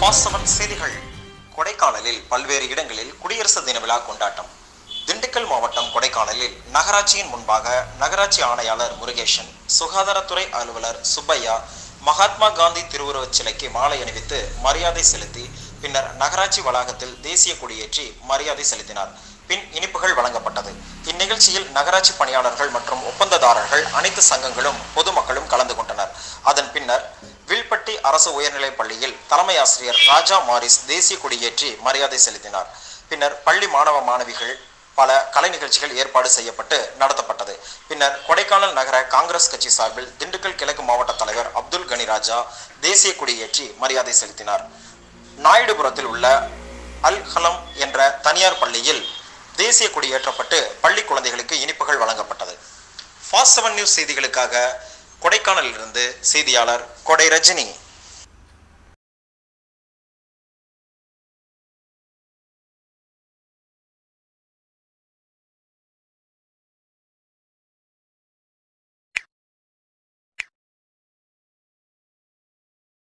வாசவன் செய்திகள் கொடைக்கானலில் பல்வேறு இடங்களில் குடியரசு தின விழா கொண்டாட்டம் திண்டுக்கல் மாவட்டம் கொடைக்கானலில் நகராட்சியின் முன்பாக நகராட்சி ஆணையாளர் முருகேசன் சுகாதாரத்துறை அலுவலர் சுப்பையா மகாத்மா காந்தி திருவுருவச் சிலைக்கு மாலை அணிவித்து மரியாதை செலுத்தி பின்னர் நகராட்சி வளாகத்தில் தேசிய கொடியேற்றி மரியாதை செலுத்தினார் பின் இனிப்புகள் வழங்கப்பட்டது இந்நிகழ்ச்சியில் நகராட்சி பணியாளர்கள் மற்றும் ஒப்பந்ததாரர்கள் அனைத்து சங்கங்களும் பொதுமக்களும் கலந்து கொண்டனர் அதன் பின்னர் வில்பட்டி அரசு உயர்நிலைப் பள்ளியில் தலைமை ஆசிரியர் ராஜா மாரிஸ் தேசிய கொடியேற்றி மரியாதை செலுத்தினார் பின்னர் பள்ளி மாணவ மாணவிகள் பல கலை நிகழ்ச்சிகள் ஏற்பாடு செய்யப்பட்டு நடத்தப்பட்டது பின்னர் கொடைக்கானல் நகர காங்கிரஸ் கட்சி சார்பில் திண்டுக்கல் கிழக்கு மாவட்ட தலைவர் அப்துல் கனி ராஜா தேசிய கொடியேற்றி மரியாதை செலுத்தினார் நாயுடுபுரத்தில் உள்ள அல் ஹலம் என்ற தனியார் பள்ளியில் தேசிய கொடி ஏற்றப்பட்டு பள்ளி குழந்தைகளுக்கு இனிப்புகள் வழங்கப்பட்டது ஃபாஸ்ட் செவன் நியூஸ் செய்திகளுக்காக கொடைக்கானலிலிருந்து செய்தியாளர் கொடை ரஜினி